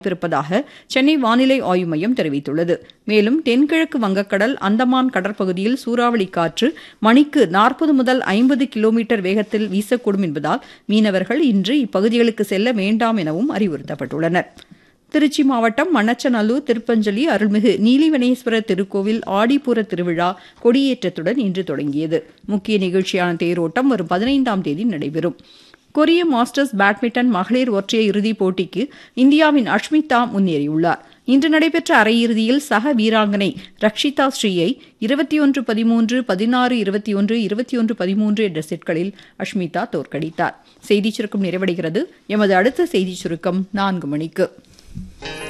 இருப்பதாக சென்னை வானிலை ஆய்வு மையம் தெரிவித்துள்ளது மேலும் தென்கிழக்கு வங்கக்கடல் அந்தமான் கடற்பகுதியில் சூறாவளி காற்று மணிக்கு நாற்பது முதல் ஐம்பது கிலோமீட்டர் வேகத்தில் வீசக்கூடும் என்பதால் மீனவர்கள் இன்று இப்பகுதிகளுக்கு செல்ல வேண்டாம் எனவும் அறிவுறுத்தப்பட்டுள்ளனர் திருச்சி மாவட்டம் மண்ணச்சநல்லூர் திருப்பஞ்சலி அருள்மிகு நீலிவனேஸ்வரர் திருக்கோவில் ஆடிப்பூர திருவிழா கொடியேற்றத்துடன் இன்று தொடங்கியது முக்கிய நிகழ்ச்சியான தேரோட்டம் வரும் பதினைந்தாம் தேதி நடைபெறும் கொரிய மாஸ்டர்ஸ் பேட்மிண்டன் மகளிர் ஒற்றையர் இறுதிப் போட்டிக்கு இந்தியாவின் அஷ்மிதா முன்னேறியுள்ளார் இன்று நடைபெற்ற அரையிறுதியில் சக வீராங்கனை ரக்ஷிதா ஸ்ரீயை இருபத்தி ஒன்று பதிமூன்று பதினாறு இருபத்தி ஒன்று இருபத்தி ஒன்று பதிமூன்று என்ற செட்களில் அஷ்மிதா தோற்கடித்தார் செய்திச் சுருக்கம் நிறைவடைகிறது எமது அடுத்த செய்திச் சுருக்கம் நான்கு மணிக்கு